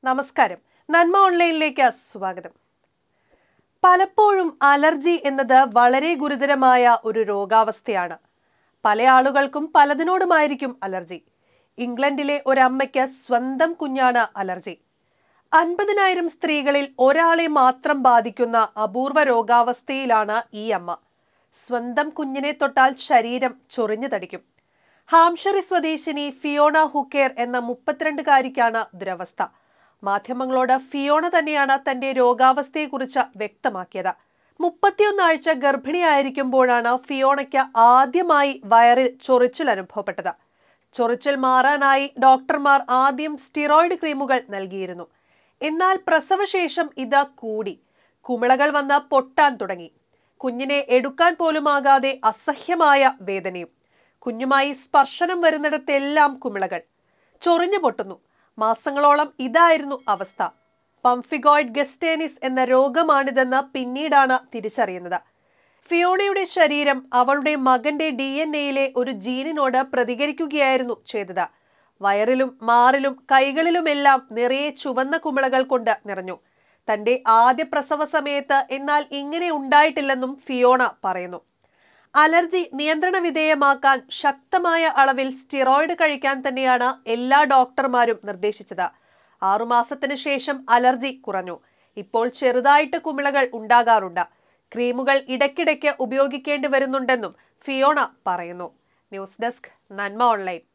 നമസ്കാരം നന്മ ഓൺലൈനിലേക്ക് സ്വാഗതം പലപ്പോഴും അലർജി എന്നത് വളരെ ഗുരുതരമായ ഒരു രോഗാവസ്ഥയാണ് പല ആളുകൾക്കും പലതിനോടുമായിരിക്കും അലർജി ഇംഗ്ലണ്ടിലെ ഒരമ്മയ്ക്ക് സ്വന്തം കുഞ്ഞാണ് അലർജി അൻപതിനായിരം സ്ത്രീകളിൽ ഒരാളെ മാത്രം ബാധിക്കുന്ന അപൂർവ രോഗാവസ്ഥയിലാണ് ഈ അമ്മ സ്വന്തം കുഞ്ഞിനെ തൊട്ടാൽ ശരീരം ചൊറിഞ്ഞു തടിക്കും ഹാംഷറി സ്വദേശിനി ഫിയോണ ഹുക്കേർ എന്ന മുപ്പത്തിരണ്ടുകാരിക്കാണ് ദുരവസ്ഥ മാധ്യമങ്ങളോട് ഫിയോണ തന്നെയാണ് തന്റെ രോഗാവസ്ഥയെക്കുറിച്ച് വ്യക്തമാക്കിയത് മുപ്പത്തിയൊന്നാഴ്ച ഗർഭിണിയായിരിക്കുമ്പോഴാണ് ഫിയോണയ്ക്ക് ആദ്യമായി വയറിൽ ചൊറിച്ചിൽ അനുഭവപ്പെട്ടത് ചൊറിച്ചിൽ മാറാനായി ഡോക്ടർമാർ ആദ്യം സ്റ്റിറോയിഡ് ക്രീമുകൾ നൽകിയിരുന്നു എന്നാൽ പ്രസവശേഷം ഇത് കൂടി കുമിളകൾ വന്ന് പൊട്ടാൻ തുടങ്ങി കുഞ്ഞിനെ എടുക്കാൻ പോലുമാകാതെ അസഹ്യമായ വേദനയും കുഞ്ഞുമായി സ്പർശനം വരുന്നിടത്തെല്ലാം കുമിളകൾ ചൊറിഞ്ഞു പൊട്ടുന്നു മാസങ്ങളോളം ഇതായിരുന്നു അവസ്ഥ പംഫിഗോയിഡ് ഗസ്റ്റേനിസ് എന്ന രോഗമാണിതെന്ന് പിന്നീടാണ് തിരിച്ചറിയുന്നത് ഫിയോണയുടെ ശരീരം അവളുടെ മകന്റെ ഡി എൻ എയിലെ ഒരു ജീനിനോട് പ്രതികരിക്കുകയായിരുന്നു ചെയ്തത് വയറിലും മാറിലും കൈകളിലുമെല്ലാം നിറയെ ചുവന്ന കുമിളകൾ കൊണ്ട് നിറഞ്ഞു തന്റെ ആദ്യ പ്രസവ സമയത്ത് എന്നാൽ ഇങ്ങനെ ഉണ്ടായിട്ടില്ലെന്നും ഫിയോണ പറയുന്നു അലർജി നിയന്ത്രണ വിധേയമാക്കാൻ ശക്തമായ അളവിൽ സ്റ്റിറോയിഡ് കഴിക്കാൻ തന്നെയാണ് എല്ലാ ഡോക്ടർമാരും നിർദ്ദേശിച്ചത് ആറുമാസത്തിന് ശേഷം അലർജി കുറഞ്ഞു ഇപ്പോൾ ചെറുതായിട്ട് കുമിളകൾ ഉണ്ടാകാറുണ്ട് ക്രീമുകൾ ഇടയ്ക്കിടയ്ക്ക് ഉപയോഗിക്കേണ്ടി വരുന്നുണ്ടെന്നും ഫിയോണ പറയുന്നു ന്യൂസ് ഡെസ്ക് നന്മ ഓൺലൈൻ